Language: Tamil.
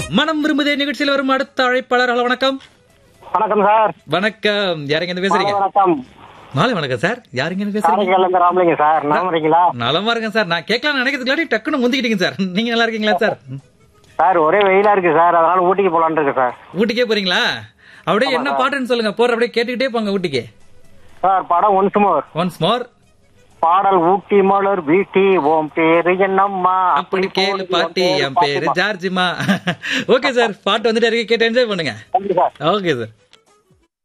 மனம் விரும்புதே நிகழ்ச்சியில் வரும் அடுத்த அழைப்பாளர் ஹலோ வணக்கம் வணக்கம் சார் வணக்கம் யாருங்க இருந்து பேசுறீங்க வணக்கம் மாலை வணக்கம் சார் யாருங்க இருந்து பேசுறீங்க காரைக்கால் இருந்து ராமலிங்க சார் நல்லா இருக்கீங்களா நலமா இருக்கேன் சார் நான் கேட்கலாம் நினைக்கிறதுக்கு டக்குன்னு முந்திக்கிட்டீங்க சார் நீங்க நல்லா இருக்கீங்களா சார் சார் ஒரே வெயிலா இருக்கு சார் அதனால ஊட்டிக்கு போலான்னு இருக்கு சார் ஊட்டிக்கே போறீங்களா அப்படியே என்ன பாட்டுன்னு சொல்லுங்க போற அப்படியே கேட்டுக்கிட்டே போங்க ஊட்டிக்கு சார் படம் ஒன்ஸ் மோர் ஒன்ஸ் மோர் பாடல் ஊட்டி மலர் வீட்டி ஓம் பேரு என்னம்மா அப்படி கேளு பாட்டி என் பேரு ஜார்ஜிமா ஓகே சார் பாட்டு வந்துட்டு இருக்கு கேட்டு என்ஜாய் பண்ணுங்க சார் ஓகே சார்